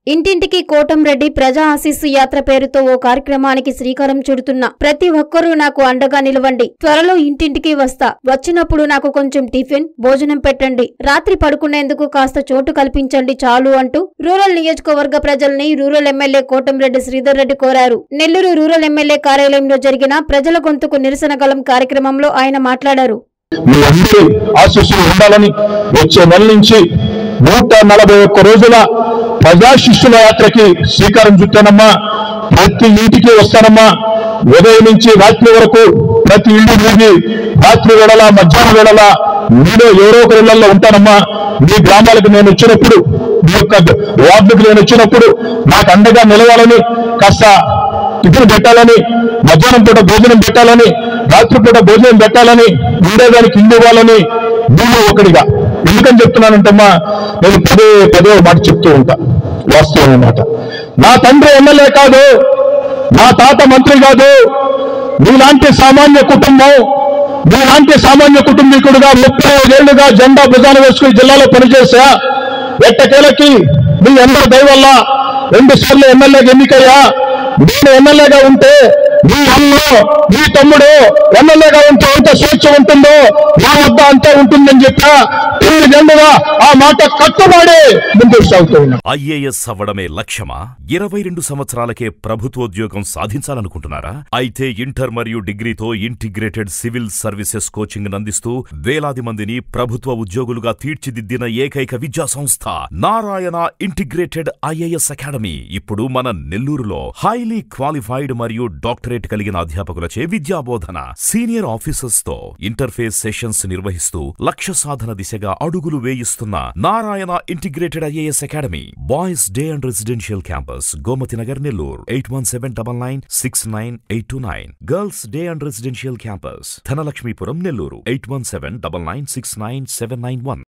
ఇంటింటికి కోటంరెడ్డి ప్రజా ఆశీస్సు యాత్ర పేరుతో ఓ కార్యక్రమానికి శ్రీకారం చుడుతున్న ప్రతి ఒక్కరూ నాకు అండగా నిలవండి త్వరలో ఇంటింటికి వస్తా వచ్చినప్పుడు నాకు కొంచెం టిఫిన్ భోజనం పెట్టండి రాత్రి పడుకునేందుకు కాస్త చోటు కల్పించండి చాలు అంటూ రూరల్ నియోజకవర్గ ప్రజల్ని రూరల్ ఎమ్మెల్యే కోటంరెడ్డి శ్రీధర్ రెడ్డి కోరారు నెల్లూరు రూరల్ ఎమ్మెల్యే కార్యాలయంలో జరిగిన ప్రజల గొంతుకు నిరసన గలం కార్యక్రమంలో ఆయన మాట్లాడారు మీ అందరి ఆశీస్సులు ఉండాలని వచ్చే నెల నుంచి నూట నలభై ఒక్క రోజుల ప్రజా శిష్యుల యాత్రకి శ్రీకారం చుట్టానమ్మా ప్రతి ఇంటికి వస్తానమ్మా ఉదయం నుంచి రాత్రి వరకు ప్రతి ఇల్లు తిరిగి రాత్రి వేళల మధ్యాహ్నం వేళల మీలో ఎవరో ఒక ఇళ్లలో ఉంటానమ్మా మీ గ్రామాలకు నేను వచ్చినప్పుడు మీ యొక్క వార్డుకు నేను వచ్చినప్పుడు నాకు అండగా నిలవాలని కాస్త టిఫిన్ పెట్టాలని మధ్యాహ్నం పూట భోజనం పెట్టాలని రాత్రి పూట భోజనం పెట్టాలని ఉండేదానికి ఇల్లు ఇవ్వాలని నేను ఒకడిగా ఎందుకని చెప్తున్నానంటమ్మా నేను పదే పదే ఒక మాట చెప్తూ ఉంటా వాస్తవమైన మాట నా తండ్రి ఎమ్మెల్యే కాదు నా తాత మంత్రి కాదు నీలాంటి సామాన్య కుటుంబం నీలాంటి సామాన్య కుటుంబీకుడుగా ముప్పై ఐదేళ్లుగా జెండా భుజాన వేసుకుని జిల్లాలో పనిచేసా ఎట్టకేలకి మీ అందరి దయ వల్ల రెండు సార్లు ఎమ్మెల్యేగా ఎన్నికయ్యా నేను ఎమ్మెల్యేగా ఉంటే మీ అమ్మ మీ తమ్ముడు ఎమ్మెల్యేగా ఉంటే ఎంత స్వేచ్ఛ ఉంటుందో నా వద్ద అంతే ఉంటుందని చెప్పా తొమ్మిది గంటగా ఆ మాట కట్టుబడి ముందుకు సాగుతూ ఉన్నాం ఐఏఎస్ అవ్వడమే లక్ష్యమా ఇరవై రెండు సంవత్సరాలకే ప్రభుత్వోద్యోగం సాధించాలనుకుంటున్నారా అయితే ఇంటర్ మరియు డిగ్రీతో ఇంటిగ్రేటెడ్ సివిల్ సర్వీసెస్ కోచింగ్ అందిస్తూ వేలాది మందిని ప్రభుత్వ ఉద్యోగులుగా తీర్చిదిద్దిన ఏకైక విద్యా సంస్థ నారాయణ ఇంటిగ్రేటెడ్ ఐఏఎస్ అకాడమీ ఇప్పుడు మన నెల్లూరులో హైలీ క్వాలిఫైడ్ మరియు డాక్టరేట్ కలిగిన అధ్యాపకులచే విద్యాబోధన సీనియర్ ఆఫీసర్స్ తో ఇంటర్ఫేస్ సెషన్స్ నిర్వహిస్తూ లక్ష్య సాధన దిశగా అడుగులు వేయిస్తున్న Narayana integrated IAS academy boys day and residential campus Gomati Nagar Nellore eight one seven double nine six nine eight two nine girls day and residential campus Dhanalakshmipuram Nellore eight one seven double nine six nine seven nine one